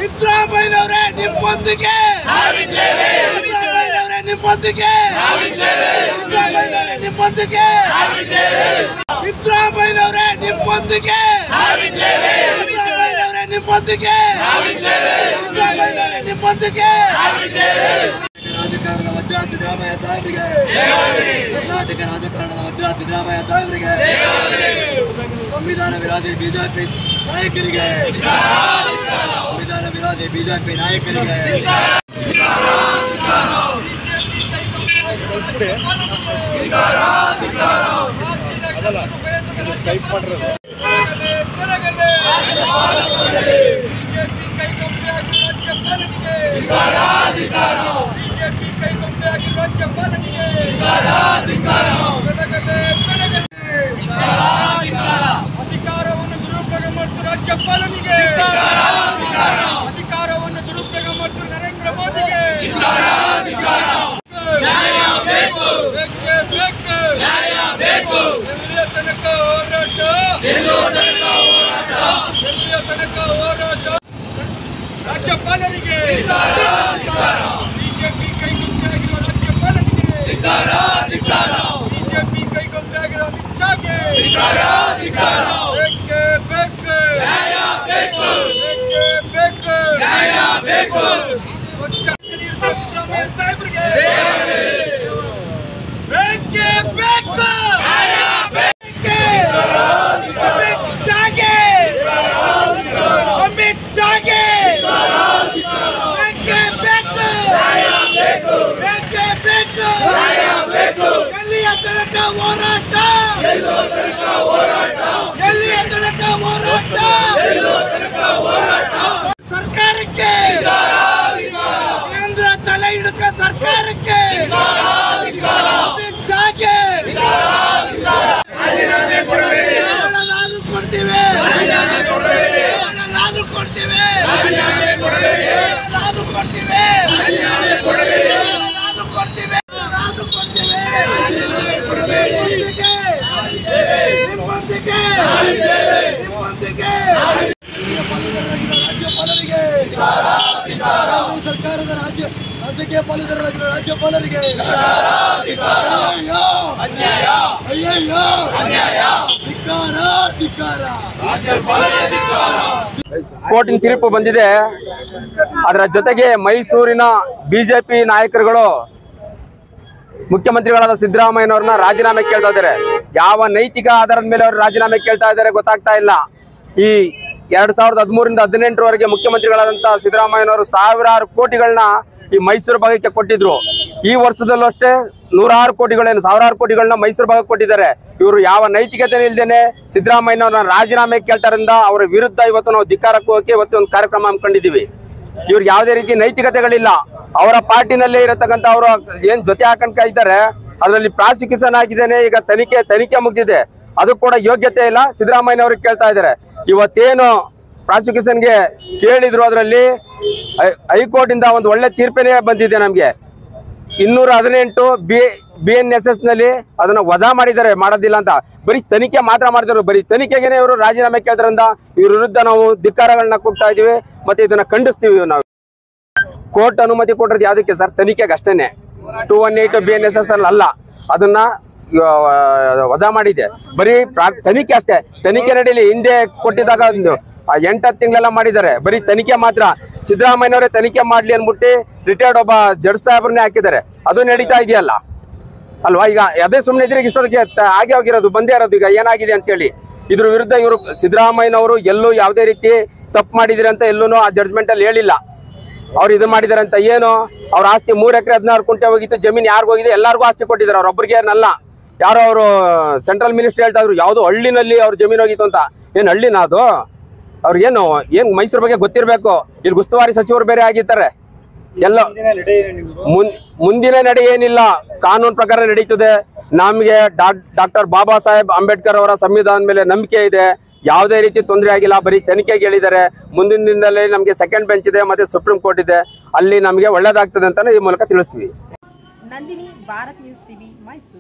ಸಿದ್ದರಾಮಯ್ಯನವರೇ ನಿಮ್ಮೊಂದಿಗೆ ಸಿದ್ದರಾಮಯ್ಯನವರೇ ನಿಮ್ಮೊಂದಿಗೆ ಸಿದ್ದರಾಮಯ್ಯನವರೇ ನಿಮ್ಮೊಂದಿಗೆ ಸಿದ್ದರಾಮಯ್ಯನವರೇ ನಿಮ್ಮೊಂದಿಗೆ ಸಿದ್ದರಾಮಯ್ಯನವರೇ ನಿಮ್ಮೊಂದಿಗೆ ಸಿದ್ದರಾಮಯ್ಯನವರೇ ನಿಮ್ಮೊಂದಿಗೆ ರಾಜಕಾರಣದ ವಜ್ರ ಸಿದ್ದರಾಮಯ್ಯ ಸಾಹೇಬರಿಗೆ ಕರ್ನಾಟಕ ರಾಜಕಾರಣದ ವಜ್ರ ಸಿದ್ದರಾಮಯ್ಯ ಸಾಹೇಬರಿಗೆ ಸಂವಿಧಾನ ವಿರೋಧಿ ಬಿಜೆಪಿ ನಾಯಕರಿಗೆ ಸಂವಿಧಾನ ವಿರೋಧಿ ಬಿಜೆಪಿ ನಾಯಕರಿಗೆ ಅಧಿಕಾರವನ್ನು ದುರುಪಯೋಗ ಮತ್ತು ರಾಜ್ಯಪಾಲನಿಗೆ ಅಧಿಕಾರವನ್ನು ದುರುಪಯೋಗ ಮತ್ತು ನರೇಂದ್ರ ಮೋದಿಗೆ ಬೇಕೇ ಬೇಕು. ಎಲ್ಲಿಯ ತನಕ ಹೋರಾಟ ಎಲ್ಲಿಯ ತನಕ ಹೋರಾಟ ರಾಜ್ಯಪಾಲರಿಗೆ ಬಿಜೆಪಿ ಕೈಗೊಂಡಾಗಿರುವ ರಾಜ್ಯಪಾಲರಿಗೆ ಬಿಜೆಪಿ ಕೈಗೊಂಡಾಗಿರುವ ಅಮಿತ್ ಶಾಗೆ ಬೇಕೇ ಬೇಕು. ಬೇಕೇ ಬೇಕು. ಸ್ವಚ್ಛ ಸಿದ್ದರಾಮಯ್ಯ ಸಾಹೇಬ್ರಿಗೆ. ಬೇಕೇ ಬೇಕು. ಬೇಕೇ. ಅಮಿತ್ ಶಾಗೆ. ಅಮಿತ್ ಶಾಗೆ. ಬೇಕೇ ಬೇಕು. ಬೇಕೇ ಬೇಕು. ಎಲ್ಲಿಯ ತನಕ ಹೋರಾಟ ಎಲ್ಲಿಯ ತನಕ ಹೋರಾಟ ಸರ್ಕಾರಕ್ಕೆ ಕೇಂದ್ರ ತಲೆ ಹಿಡುಕ ಸರ್ಕಾರಕ್ಕೆ ಅಮಿತ್ ಶಾಗೆ ನಾನು ಕೊಡ್ತೀವಿ ನಾನು ಕೊಡ್ತೀವಿ ನಾನು ಕೊಡ್ತೀವಿ ನಾನು ಕೊಡ್ತೀವಿ ನಾನು ಕೊಡ್ತೀವಿ ನಿಮ್ಮೊಂದಿಗೆ ನಿಮ್ಮೊಂದಿಗೆ ರಾಜ್ಯಪಾಲರಿಗೆ ಕೇಂದ್ರ ಸರ್ಕಾರದ ರಾಜ್ಯ ರಾಜಕೀಯ ಪಾಲುದಾರರಾಗಿರುವ ರಾಜ್ಯಪಾಲರಿಗೆ ಅಯ್ಯಯ್ಯೋ ಅಯ್ಯಯ್ಯೋ ಧಿಕ್ಕಾರ ಧಿಕ್ಕಾರ ಕೋರ್ಟಿನ ತೀರ್ಪು ಬಂದಿದೆ ಅದರ ಜೊತೆಗೆ ಮೈಸೂರಿನ ಬಿಜೆಪಿ ನಾಯಕರುಗಳು ಮುಖ್ಯಮಂತ್ರಿಗಳಾದ ಸಿದ್ದರಾಮಯ್ಯನವ್ರನ್ನ ರಾಜೀನಾಮೆ ಕೇಳ್ತಾ ಇದ್ದಾರೆ ಯಾವ ನೈತಿಕ ಆಧಾರದ ಮೇಲೆ ಅವರು ರಾಜೀನಾಮೆ ಕೇಳ್ತಾ ಇದ್ದಾರೆ ಗೊತ್ತಾಗ್ತಾ ಇಲ್ಲ ಈ ಎರಡ್ ಸಾವಿರದ ಹದಿಮೂರಿಂದ ಹದಿನೆಂಟರವರೆಗೆ ಮುಖ್ಯಮಂತ್ರಿಗಳಾದಂತ ಸಿದ್ದರಾಮಯ್ಯನವರು ಸಾವಿರಾರು ಕೋಟಿಗಳನ್ನ ಈ ಮೈಸೂರು ಭಾಗಕ್ಕೆ ಕೊಟ್ಟಿದ್ರು ಈ ವರ್ಷದಲ್ಲೂ ಅಷ್ಟೇ ನೂರಾರು ಕೋಟಿಗಳೇನು ಸಾವಿರಾರು ಕೋಟಿಗಳನ್ನ ಮೈಸೂರು ಭಾಗಕ್ಕೆ ಕೊಟ್ಟಿದ್ದಾರೆ ಇವರು ಯಾವ ನೈತಿಕತೆ ಇಲ್ದೇನೆ ಸಿದ್ದರಾಮಯ್ಯನವ್ರನ್ನ ರಾಜೀನಾಮೆ ಕೇಳ್ತಾರಿಂದ ಅವರ ವಿರುದ್ಧ ಇವತ್ತು ನಾವು ಧಿಕ್ಕಾರಕ್ಕೆ ಹೋಗಕ್ಕೆ ಇವತ್ತು ಒಂದು ಕಾರ್ಯಕ್ರಮ ಹಮ್ಮಿಕೊಂಡಿದ್ದೀವಿ ಇವ್ರಿಗೆ ಯಾವುದೇ ರೀತಿ ನೈತಿಕತೆಗಳಿಲ್ಲ ಅವರ ಪಾರ್ಟಿನಲ್ಲೇ ಇರತಕ್ಕಂತ ಅವರು ಏನ್ ಜೊತೆ ಹಾಕೊಂಡ್ ಇದ್ದಾರೆ ಅದರಲ್ಲಿ ಪ್ರಾಸಿಕ್ಯೂಷನ್ ಆಗಿದ್ದೇನೆ ಈಗ ತನಿಖೆ ತನಿಖೆ ಮುಗ್ದಿದೆ ಅದು ಕೂಡ ಯೋಗ್ಯತೆ ಇಲ್ಲ ಸಿದ್ದರಾಮಯ್ಯ ಅವ್ರಿಗೆ ಕೇಳ್ತಾ ಇದ್ದಾರೆ ಇವತ್ತೇನು ಪ್ರಾಸಿಕ್ಯೂಷನ್ಗೆ ಕೇಳಿದ್ರು ಅದರಲ್ಲಿ ಹೈಕೋರ್ಟ್ ಇಂದ ಒಂದು ಒಳ್ಳೆ ತೀರ್ಪೇನೆ ಬಂದಿದೆ ನಮ್ಗೆ ಇನ್ನೂರ ಹದಿನೆಂಟು B B N S S ನಲ್ಲಿ ಅದನ್ನ ವಜಾ ಮಾಡಿದ್ದಾರೆ ಮಾಡೋದಿಲ್ಲ ಅಂತ ಬರೀ ತನಿಖೆ ಮಾತ್ರ ಮಾಡಿದ್ರು ಬರೀ ತನಿಖೆಗೆನೆ ಇವರು ರಾಜೀನಾಮೆ ಕೇಳಿದ್ರಿಂದ ಇವ್ರ ವಿರುದ್ಧ ನಾವು ಧಿಕ್ಕಾರಗಳನ್ನ ಕೊಡ್ತಾ ಇದೀವಿ ಮತ್ತೆ ಇದನ್ನ ಖಂಡಿಸ್ತೀವಿ ನಾವು ಕೋರ್ಟ್ ಅನುಮತಿ ಕೊಟ್ಟಿರೋದು ಯಾವ್ದಕ್ಕೆ ಸರ್ ತನಿಖೆಗೆ ಅಷ್ಟೇನೆ two one eight B N S S ಅಲ್ಲಿ ಅಲ್ಲ ಅದನ್ನ ಆ, ವಜಾ ಮಾಡಿದೆ ಬರೀ ಪ್ರಾ- ತನಿಖೆ ಅಷ್ಟೇ ತನಿಖೆ ನಡೀಲಿ ಹಿಂದೆ ಕೊಟ್ಟಿದ್ದಾಗ ಒಂದು ಆ ಎಂಟತ್ತು ತಿಂಗಳೆಲ್ಲ ಮಾಡಿದ್ದಾರೆ ಬರೀ ತನಿಖೆ ಮಾತ್ರ ಸಿದ್ದರಾಮಯ್ಯನವರೇ ತನಿಖೆ ಮಾಡ್ಲಿ ಅಂದ್ಬಿಟ್ಟು ರಿಟೈರ್ಡ್ ಒಬ್ಬ ಜಡ್ ಸಾಹೇಬ್ರನ್ನೇ ಹಾಕಿದ್ದಾರೆ ಅದು ನಡೀತಾ ಇದೆಯಲ್ಲ ಅಲ್ವಾ ಈಗ ಅದೇ ಸುಮ್ಮನೆ ಇದ್ರೆ ಇಷ್ಟೊತ್ತಿಗೆ ತ- ಆಗೇ ಹೋಗಿರೋದು ಬಂದೇ ಇರೋದು ಈಗ ಏನಾಗಿದೆ ಅಂತೇಳಿ ಇದ್ರ ವಿರುದ್ಧ ಇವರು ಸಿದ್ದರಾಮಯ್ಯನವರು ಎಲ್ಲೂ ಯಾವುದೇ ರೀತಿ ತಪ್ಪು ಮಾಡಿದಿರಿ ಅಂತ ಎಲ್ಲೂ ಆ ಜಡ್ಜ್ಮೆಂಟ್ ಅಲ್ಲಿ ಹೇಳಿಲ್ಲ ಅವ್ರು ಇದು ಮಾಡಿದಾರೆ ಅಂತ ಏನು ಅವ್ರ ಆಸ್ತಿ ಮೂರ್ ಎಕರೆ ಹದಿನಾರು ಕುಂಟೆ ಹೋಗಿತ್ತು ಜಮೀನ್ ಯಾರಿಗೂ ಹೋಗಿದೆ ಎಲ್ಲರಿಗೂ ಆಸ್ತಿ ಕೊಟ್ಟಿದ್ದಾರೆ ಅವ್ರ ಒಬ್ಬರಿಗೆ ಏನಲ್ಲ ಯಾರೋ ಅವರು ಸೆಂಟ್ರಲ್ ಮಿನಿಸ್ಟರ್ ಹೇಳ್ತಾ ಇದ್ರು ಯಾವುದೋ ಹಳ್ಳಿನಲ್ಲಿ ಅವ್ರ ಜಮೀನು ಹೋಗಿತ್ತು ಅಂತ ಏನ್ ಹಳ್ಳಿನ ಅದು ಅವ್ರಿಗೇನು ಏನ್ ಮೈಸೂರು ಬಗ್ಗೆ ಗೊತ್ತಿರಬೇಕು ಇಲ್ಲಿ ಉಸ್ತುವಾರಿ ಸಚಿವರು ಬೇರೆ ಆಗಿರ್ತಾರೆ ಎಲ್ಲ ಮುನ್- ಮುಂದಿನ ನಡೆ ಏನಿಲ್ಲ ಕಾನೂನು ಪ್ರಕಾರ ನಡೀತದೆ ನಮಗೆ ಡಾಕ್ಟರ್ ಬಾಬಾ ಸಾಹೇಬ್ ಅಂಬೇಡ್ಕರ್ ಅವರ ಸಂವಿಧಾನದ ಮೇಲೆ ನಂಬಿಕೆ ಇದೆ ಯಾವುದೇ ರೀತಿ ತೊಂದರೆ ಆಗಿಲ್ಲ ಬರೀ ತನಿಖೆಗೆ ಹೇಳಿದ್ದಾರೆ ಮುಂದಿನ ದಿನದಲ್ಲಿ ನಮಗೆ ಸೆಕೆಂಡ್ ಬೆಂಚ್ ಇದೆ ಮತ್ತೆ ಸುಪ್ರೀಂ ಕೋರ್ಟ್ ಇದೆ ಅಲ್ಲಿ ನಮಗೆ ಒಳ್ಳೇದಾಗ್ತದೆ ಅಂತಾನೆ ಈ ಮೂಲಕ ತಿಳಿಸ್ತೀವಿ ನಂದಿನಿ ಭಾರತ್ ನ್ಯೂಸ್ ಟಿವಿ ಮೈಸೂರು